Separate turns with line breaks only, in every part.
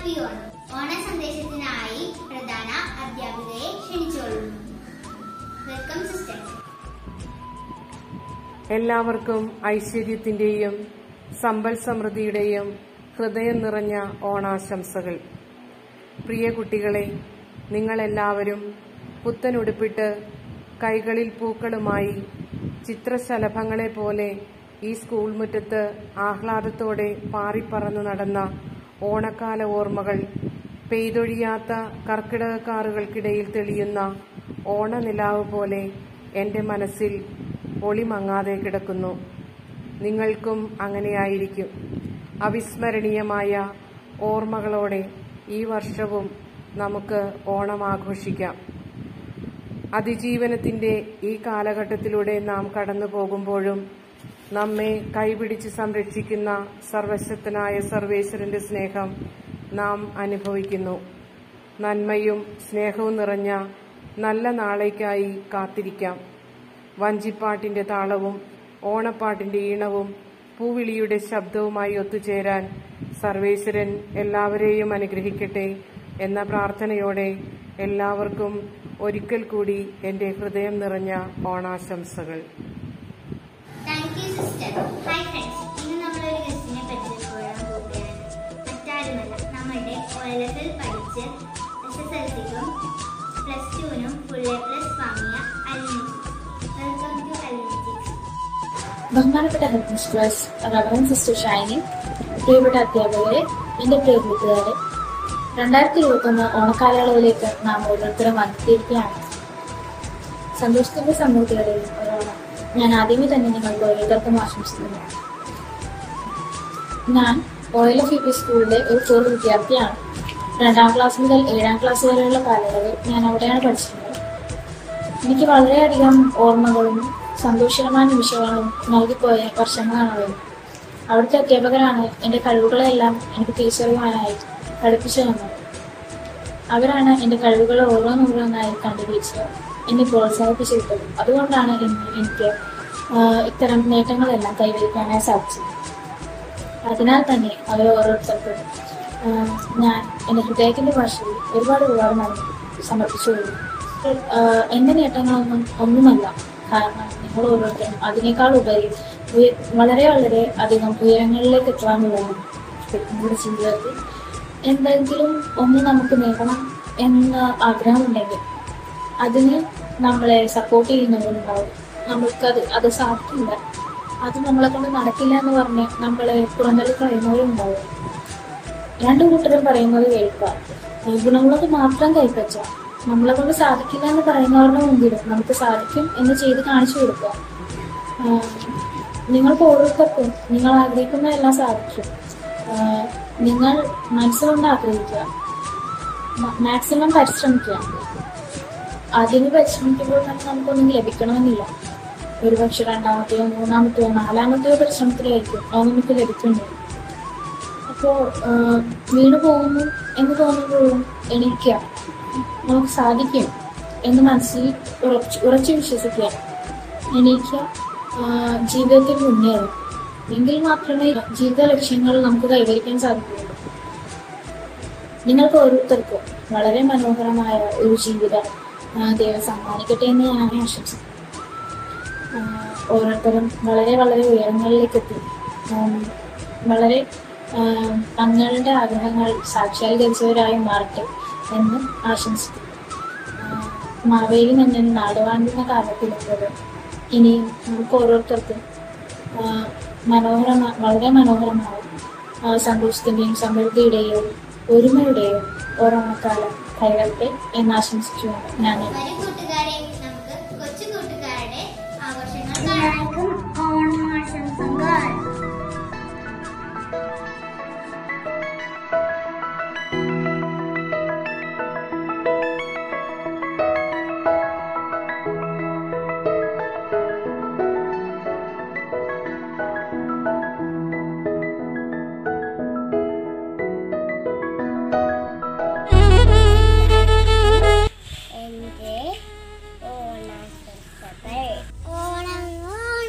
happy Onam ഓണ സന്ദേശത്തിനായി പ്രധാന അധ്യാപികയെ ക്ഷണിച്ചുകൊള്ളുന്നു welcome sisters
എല്ലാവർക്കും ഐശ്വര്യത്തിന്റെയും സമ്പൽ സമൃദ്ധിയുടെയും ഹൃദയം നിറഞ്ഞ ഓണാശംസകൾ പ്രിയ കുട്ടികളെ നിങ്ങളെല്ലാവരും പുത്തൻ ഉടുപ്പിട്ട് കൈകളിൽ പൂക്കളുമായി ചിത്രശലഭങ്ങളെ പോലെ ഈ സ്കൂൾ മുറ്റത്ത് ആഹ്ലാദത്തോടെ പാറിപ്പറന്നു നടന്ന ഓണക്കാല ഓർമ്മകൾ പെയ്തൊഴിയാത്ത കർക്കിടകക്കാറുകൾക്കിടയിൽ തെളിയുന്ന ഓണനിലാവ് പോലെ എൻ്റെ മനസ്സിൽ ഒളിമങ്ങാതെ കിടക്കുന്നു നിങ്ങൾക്കും അങ്ങനെയായിരിക്കും അവിസ്മരണീയമായ ഓർമ്മകളോടെ ഈ വർഷവും നമുക്ക് ഓണം ആഘോഷിക്കാം അതിജീവനത്തിന്റെ ഈ കാലഘട്ടത്തിലൂടെ നാം കടന്നു പോകുമ്പോഴും നമ്മെ കൈപിടിച്ച് സംരക്ഷിക്കുന്ന സർവശക്തനായ സർവേശ്വരന്റെ സ്നേഹം നാം അനുഭവിക്കുന്നു നന്മയും സ്നേഹവും നിറഞ്ഞ നല്ല നാളേക്കായി കാത്തിരിക്കാം വഞ്ചിപ്പാട്ടിന്റെ താളവും ഓണപ്പാട്ടിന്റെ ഈണവും പൂവിളിയുടെ ശബ്ദവുമായി ഒത്തുചേരാൻ സർവേശ്വരൻ എല്ലാവരെയും അനുഗ്രഹിക്കട്ടെ എന്ന പ്രാർത്ഥനയോടെ എല്ലാവർക്കും ഒരിക്കൽ കൂടി എൻ്റെ ഹൃദയം നിറഞ്ഞ ഓണാശംസകൾ
thank you sister hi friends ഇന്ന് നമ്മളൊരു ഗസ്റ്റിനെ പരിചയപ്പെടാൻ പോവുകയാണ് മറ്റാരുമല്ല നമ്മളുടെ ഒ എൽ എഫിൽ പഠിച്ച് എസ് എസ് എൽ സിക്കും പ്ലസ് ടുവിനും ഫുൾ എ പ്ലസ് വാങ്ങിയ അലിനിറ്റി വെൽക്കം ടു അലിനിറ്റിക്സ്
ബഹുമാനപ്പെട്ട headmistress reverend sister Shiny പ്രിയപ്പെട്ട അധ്യാപകരെ എന്റെ പ്രിയ കൂട്ടുകാരെ രണ്ടായിരത്തി ഇരുപത്തി ഒന്ന് ഓണക്കാലയളവിലേക്ക് നാം ഓരോരുത്തരും വന്നെത്തിയിരിക്കുകയാണ് സന്തോഷത്തിന്റെ സമൃദ്ധിയുടെയും ഒരോണം ഞാൻ ആദ്യമേ തന്നെ നിങ്ങൾക്ക് ഓരോരുത്തർക്കും ആശംസിക്കുന്നു ഞാൻ ഓയിൽ ഓഫ് യു പി സ്കൂളിലെ ഒരു പൂർവ്വ വിദ്യാർത്ഥിയാണ് രണ്ടാം ക്ലാസ് മുതൽ ഏഴാം ക്ലാസ് വരെയുള്ള കാലയളവ് ഞാൻ അവിടെയാണ് പഠിച്ചിരുന്നത് എനിക്ക് വളരെയധികം ഓർമ്മകളും സന്തോഷകരമായ നിമിഷങ്ങളും നൽകിപ്പോയ വർഷങ്ങളാണ് അവ അവിടുത്തെ അധ്യാപകരാണ് എൻ്റെ കഴിവുകളെല്ലാം എനിക്ക് തിരിച്ചറിയുവാനായി പഠിപ്പിച്ചു തന്നത് അവരാണ് എൻ്റെ കഴിവുകൾ ഓരോന്നോരോന്നായി കണ്ടുപിടിച്ച് എന്നെ പ്രോത്സാഹിപ്പിച്ചിരുന്നത് അതുകൊണ്ടാണ് ഇന്ന് എനിക്ക് ആഹ്, ഇത്തരം നേട്ടങ്ങളെല്ലാം കൈവരിക്കാനായി സാധിച്ചത് അതിനാൽ തന്നെ അവർ ഓരോരുത്തർക്കും ആഹ്, ഞാൻ എൻ്റെ ഹൃദയത്തിൻ്റെ ഭാഷയിൽ ഒരുപാട് ഒരുപാട് നന്ദി സമർപ്പിച്ചു കഴിഞ്ഞു ആഹ്, എൻ്റെ നേട്ടങ്ങളൊന്നും ഒന്നുമല്ല കാരണം നിങ്ങൾ ഓരോരുത്തരും അതിനേക്കാൾ ഉപരി ഉയ- വളരെ വളരെ അധികം ഉയരങ്ങളിലേക്ക് എത്താനുള്ളതാണ് നമ്മുടെ ജീവിതത്തിൽ എന്തെങ്കിലും ഒന്ന് നമുക്ക് നേടണം എന്ന ആഗ്രഹമുണ്ടെങ്കിൽ അതിന് നമ്മളെ സപ്പോർട്ട് ചെയ്യുന്നവരുണ്ടാവും നമ്മൾക്കത് അത് സാധിക്കില്ല അത് നമ്മളെ കൊണ്ട് നടക്കില്ല എന്ന് പറഞ്ഞ് നമ്മളെ പുറന്തള്ളി കളയുന്നവരുണ്ടാവും രണ്ടു കൂട്ടരും പറയുന്നത് കേൾക്കുക ഈ ഗുണമുള്ളത് മാത്രം കൈപ്പറ്റ നമ്മളെ കൊണ്ട് സാധിക്കില്ല എന്ന് പറയുന്നവരുടെ മുമ്പിലും നമുക്ക് സാധിക്കും എന്ന് ചെയ്ത് കാണിച്ചു കൊടുക്കുക ആഹ് നിങ്ങൾക്ക് ഓരോരുത്തർക്കും നിങ്ങൾ ആഗ്രഹിക്കുന്നതെല്ലാം സാധിക്കും ആഹ് നിങ്ങൾ മനസ്സുകൊണ്ട് ആഗ്രഹിക്കുക മാക്സിമം പരിശ്രമിക്കുക അതിന് പരിശ്രമിക്കുമ്പോൾ തന്നെ നമുക്കൊന്നും ലഭിക്കണമെന്നില്ല ഒരുപക്ഷെ രണ്ടാമത്തെയോ മൂന്നാമത്തെയോ നാലാമത്തെയോ പരിശ്രമത്തിലായിരിക്കും അത് നമുക്ക് ലഭിക്കുന്നത് അപ്പോൾ വീണു പോകുന്നു എന്ന് തോന്നുമ്പോഴും എണീക്കുക നമുക്ക് സാധിക്കും എന്ന് മനസ്സിൽ ഉറച്ച് ഉറച്ചു വിശ്വസിക്കുക എണീക്കുക ആഹ് ജീവിതത്തിൽ മുന്നേറും എങ്കിൽ മാത്രമേ ജീവിത ലക്ഷ്യങ്ങൾ നമുക്ക് കൈവരിക്കാൻ സാധിക്കുകയുള്ളൂ നിങ്ങൾക്ക് ഓരോരുത്തർക്കും വളരെ മനോഹരമായ ഒരു ജീവിതം ആ, ദൈവം സമ്മാനിക്കട്ടെ എന്ന് ഞാൻ ആശംസിക്കുന്നു ആ, ഓരോരുത്തരും വളരെ വളരെ ഉയരങ്ങളിലേക്ക് എത്തി ഉം, വളരെ ആ, തങ്ങളുടെ ആഗ്രഹങ്ങൾ സാക്ഷാത്കരിച്ചവരായി മാറട്ടെ എന്ന് ആശംസിക്കുന്നു ആ, മാവേലി തന്നെ നാടുവാണ്ടുന്ന കാലത്തിലുള്ളത് ഇനി നമുക്ക് ഓരോരുത്തർക്കും ആ, മനോഹരമായ വളരെ മനോഹരമായ ആ, സന്തോഷത്തിന്റെയും സമൃദ്ധിയുടെയും ഒരുമയുടെയും ഓരോണക്കാലം കൈവരട്ടെ എന്ന് ആശംസിച്ചുകൊണ്ട് ഞാൻ
വരും കൂട്ടുകാരെ നമുക്ക് കൊച്ചു കൂട്ടുകാരുടെ ആഘോഷങ്ങൾ കാണാം
എന്റെ ഓണാശംസകൾ ഓണം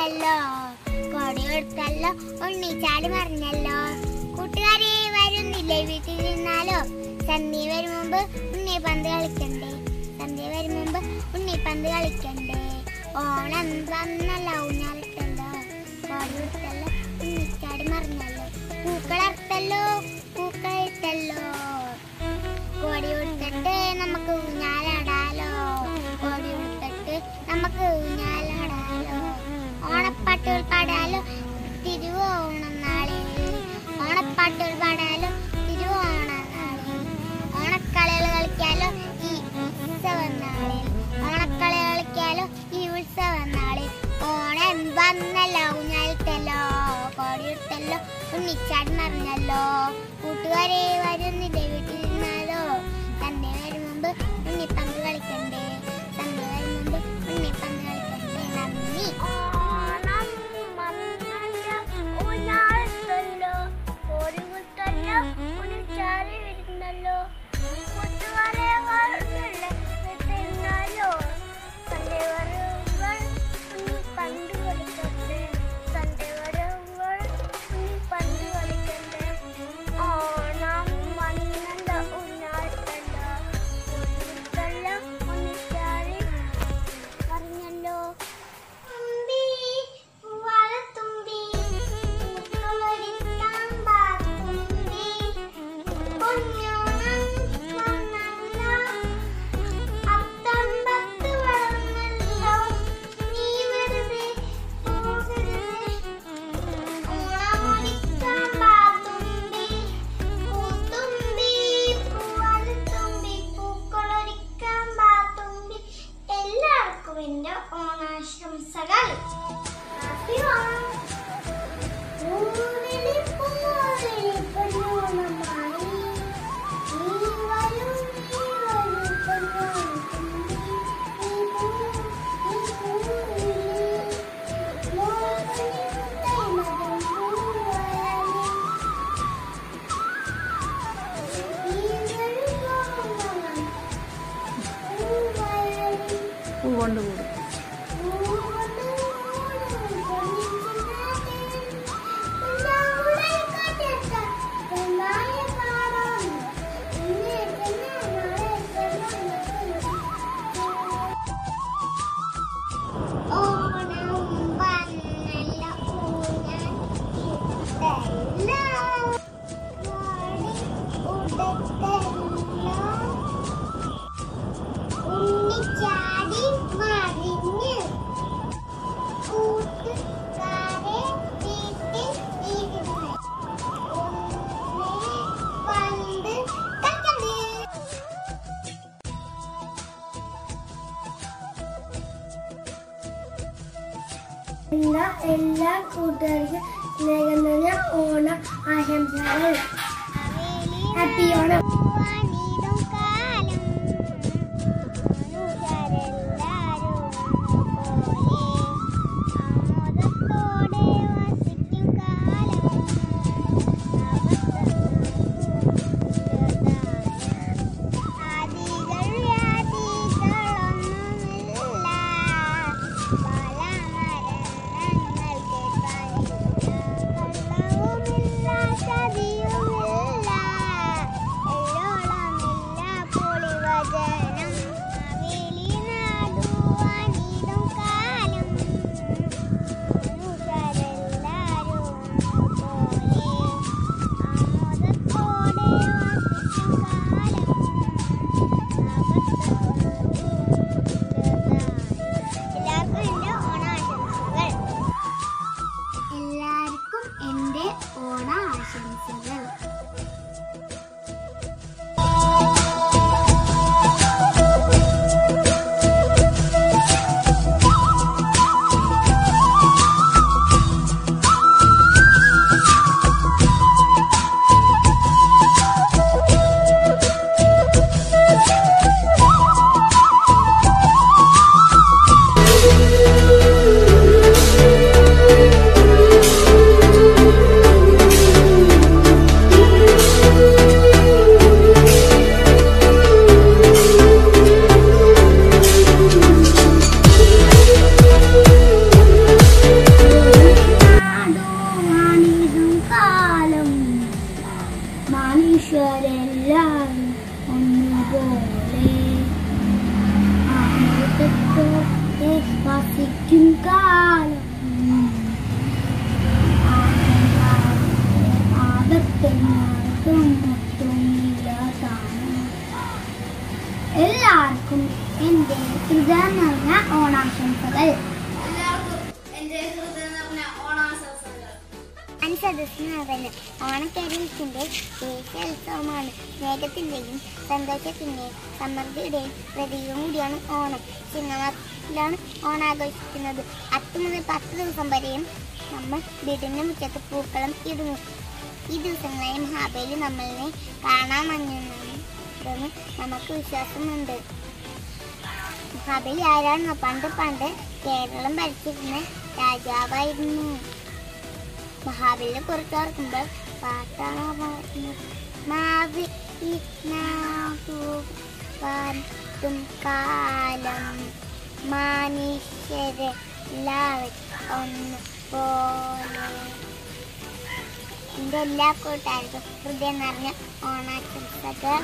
കൊടുത്തല്ലോ കൊടി കൊടുത്തല്ലോ ഉണ്ണിച്ചാടി മറിഞ്ഞല്ലോ കൂട്ടുകാരെ വരുന്നില്ലേ വീട്ടിൽ നിന്നാലോ സന്ധ്യ വരും മുമ്പ് ഉണ്ണി പന്ത് കളിക്കണ്ടേ സന്ധ്യ വരും മുമ്പ് ഉണ്ണി പന്ത് കളിക്കണ്ടേ ഓണം വന്നല്ല ഊഞ്ഞാലിട്ടല്ലോ കോടി കൊടുത്തല്ലോ ഉണ്ണിച്ചാടി മറിഞ്ഞല്ലോ പൂക്കളർത്തല്ലോ പൂക്കളിട്ടല്ലോ കോടി കൊടുത്തിട്ട് നമുക്ക് ഊഞ്ഞാലാടാലോ കോടി കൊടുത്തിട്ട് നമുക്ക് ഊഞ്ഞാലാടാലോ ഓണപ്പാട്ടുകൾ പാടാലോ തിരുവോണം നാളിൽ ഓണപ്പാട്ടുകൾ പാടാലോ തിരുവോണ നാളിൽ ഓണക്കളികൾ കളിക്കാലോ ഈ ഉത്സവ നാളിൽ ഓണക്കളി കളിക്കാലോ ഈ ഉത്സവ നാളിൽ ഓണം വന്നല്ലോ ഊഞ്ഞാലിട്ടല്ലോ കോടിയിട്ടല്ലോ ഉണ്ണിച്ചാടി മറിഞ്ഞല്ലോ കൂട്ടുകാരെ വരുന്നില്ലേ വീട്ടിൽ നിന്നാലോ സന്ധ്യ വരും മുമ്പ് ഉണ്ണിപ്പന്ത് കളിക്കണ്ടേ സന്ധ്യ വരും മുമ്പ് ഉണ്ണിപ്പന്ത് കളിക്കണ്ടേ നന്ദി ഓണം വന്നല്ലോ ഊഞ്ഞാലിട്ടല്ലോ കോടി കുത്തല്ലോ ഉണ്ണിച്ചാടി വരുന്നല്ലോ കൂട്ടുകാരെ വരുന്നില്ലേ വീട്ടിൽ നിന്നാലോ സന്ധ്യ വരുമ്പോൾ ഉണ്ണി പന്ത് കളിക്കണ്ടേ സന്ധ്യ വരുമ്പോൾ ഉണ്ണി പന്ത് കളിക്കണ്ടേ ഓണം വന്നല്ലോ ഉണ്ണാട്ടല്ലോ ഉണ്ണിത്തല്ലോ ഉണ്ണിച്ചാടി പറഞ്ഞല്ലോ തുമ്പി വളത്തുമ്പി പൂക്കളൊരുക്കാൻ വാ തുമ്പി പൊന്നോണം വന്നല്ലോ അത്തമ്പത്ത് വളർന്നല്ലോ നീ വെറുതെ പോകരുതേ ഓണമൊരുക്കാൻ വാ തുമ്പി പൂത്തുമ്പി പൂവാലത്തുമ്പി പൂക്കളൊരുക്കാൻ വാ തുമ്പി എല്ലാവർക്കും എൻ്റെ ഓണാശംസകൾ ഹാപ്പി ഓണം പൂവിളി പൂവിളി പൊന്നോണമായി നീ വരൂ നീ വരൂ പൊന്നോണത്തുമ്പി നീ പൂ നീ പൂവിളി മോഹനിൻ തൈമകം പൂവയലി നീ വരൂ മോഹനം പൂവയലി
പൂവുകൊണ്ട് കൂടും
ഉണ്ണിച്ചാടി മറിഞ്ഞ് കൂട്ടുകാരെ വീട്ടിൽ ഇരുന്ന് ഉണ്ണി പന്ത് കളിക്കണ്ടേ
എല്ലാ എല്ലാ കൂട്ടുകാർക്കും സ്നേഹം നിറഞ്ഞ ഓണ ആശംസകൾ ഹാപ്പി ഓണം
പൂവാനിടും കാലം മനുഷ്യരെല്ലാരും പോലെ ആമോദത്തോടെ വസിക്കും കാലം ആദികൾ വ്യാധികളൊന്നുമില്ല പല മരണങ്ങൾക്ക് പനിയില്ല കള്ളവുമില്ല ചതിയുമില്ല എല്ലോളം സദസ്സിന് നിറഞ്ഞു ഓണക്കേരളത്തിന്റെ ദേശീയ ഉത്സവമാണ് സ്നേഹത്തിന്റെയും സന്തോഷത്തിന്റെയും സമൃദ്ധിയുടെയും പ്രതീകം കൂടിയാണ് ഓണം ചിങ്ങമാസത്തിലാണ് ഓണാഘോഷിക്കുന്നത് അത്ത് മുതൽ പത്ത് ദിവസം വരെയും നമ്മൾ വീടിന്റെ മുറ്റത്ത് പൂക്കളം ഇടുന്നു ഈ ദിവസങ്ങളിൽ മഹാബലി നമ്മളിനെ കാണാമെന്ന് നമുക്ക് വിശ്വാസമുണ്ട് മഹാബലി ആരാണെന്നോ പണ്ട് പണ്ട് കേരളം ഭരിച്ചിരുന്ന രാജാവായിരുന്നു മഹാബലിയെ കുറിച്ച് ഓർക്കുമ്പോൾ പാട്ടാണ് ഓർമ്മ മാവി പത്തും കാലം മനുഷ്യരെല്ലാവരും ഒന്ന് പോലെ എൻ്റെ എല്ലാ കൂട്ടുകാർക്കും ഹൃദയം നിറഞ്ഞ ഓണാശംസകൾ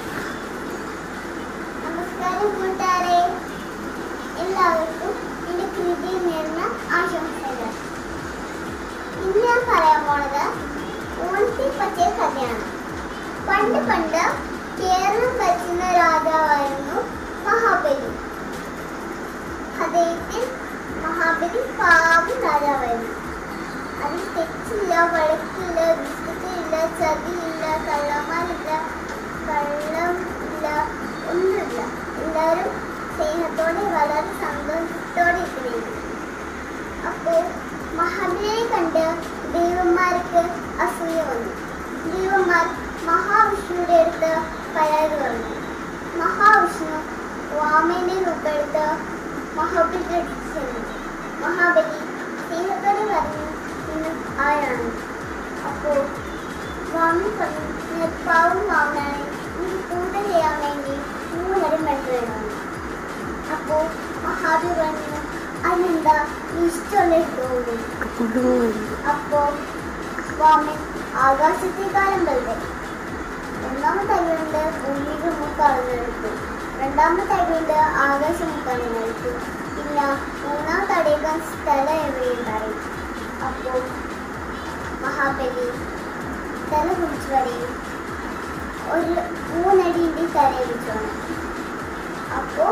നമസ്കാരം കൂട്ടുകാരെ എല്ലാവർക്കും എൻ്റെ കൃതി നേർന്ന ആശംസകൾ ഇന്ന് ഞാൻ പറയാൻ പോണത് ഓണത്തെ പറ്റിയ കഥയാണ് പണ്ട് പണ്ട് കേരളം ഭരിക്കുന്ന രാജാവായിരുന്നു മഹാബലി അദ്ദേഹത്തിൽ മഹാബലി പാപം രാജാവായിരുന്നു അതിൽ തെറ്റില്ല വഴക്കില്ല വിസ്തൃതിയില്ല ചതിയില്ല കള്ളന്മാരില്ല കള്ളം ഇല്ല ഒന്നുമില്ല എല്ലാവരും സ്നേഹത്തോടെ വളരെ സന്തോഷത്തോടെ ഇരിക്കുന്നു അപ്പോൾ മഹാബലിയെ കണ്ട് ദേവന്മാർക്ക് അസൂയ വന്നു ദേവന്മാർ മഹാവിഷ്ണുവിന്റെ അടുത്ത് പരാതി പറഞ്ഞു മഹാവിഷ്ണു വാമേന്റെ രൂപമെടുത്ത് മഹാബലിയുടെ അടുത്ത് ചെന്നു മഹാബലി സ്നേഹത്തോടെ പറഞ്ഞു നിങ്ങൾ ആരാണ് അപ്പോൾ വാമൻ പറഞ്ഞു "ഞാൻ പാവം വാമനാണ് എനിക്ക് പൂജ ചെയ്യാൻ വേണ്ടി മൂന്നരം വെള്ളം വേണമെന്ന് അപ്പോൾ മഹാബലി പറഞ്ഞു അതിനെന്താ നീ ഇഷ്ടമുള്ള ഇട്ടുകൊണ്ടു അപ്പോ വാമൻ ആകാശത്തെക്കാലം വലുത് ഒന്നാമത്തെ അരിയുണ്ട് ഭൂമിയുടെ മുക്കാളുന്നെടുത്തു രണ്ടാമത്തെ അരിയുണ്ട് ആകാശം മുക്കാളുന്നെടുത്തു ഇല്ല മൂന്നാമത്തെ അടിയേക്കാൻ സ്ഥലം എവിടെയുണ്ടായി അപ്പോൾ മഹാബലി തല കുറിച്ച് പറയും ഒരു മൂന്നടിയുടെ തലയിൽ വെച്ചോണം അപ്പോ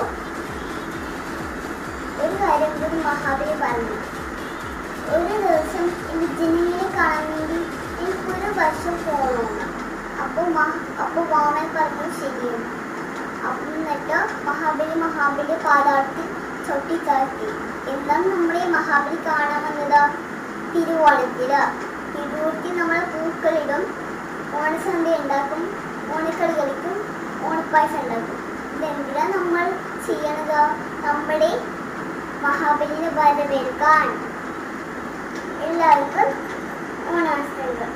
ഒരു കാര്യം കൂടി മഹാബലി പറഞ്ഞു ഒരു ദിവസം എനിക്ക് ജനങ്ങളെ കാണാൻ വേണ്ടി എനിക്കൊരു വർഷം പോകണമെന്ന് അപ്പോൾ അപ്പോൾ വാമൻ പറഞ്ഞു ശരിയാണ് അപ്പം എന്നിട്ട് മഹാബലി മഹാബലി പാതാളത്തിൽ ചൊട്ടി താഴ്ത്തി എന്താണ് നമ്മുടെ മഹാബലി കാണാൻ വന്നത് തിരുവോണത്തില് തിരുവോണത്തിൽ നമ്മൾ പൂക്കളിടും ഓണസന്ധ്യ ഉണ്ടാക്കും ഓണക്കളി കളിക്കും ഓണപ്പായസം ഉണ്ടാക്കും ഇതെന്തിനാ നമ്മൾ ചെയ്യണത് നമ്മുടെ മഹാബലിനെ വരവേൽക്കാൻ എല്ലാവർക്കും ഓണാശംസകൾ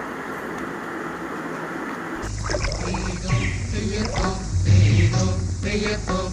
Bego, bego, bego, bego,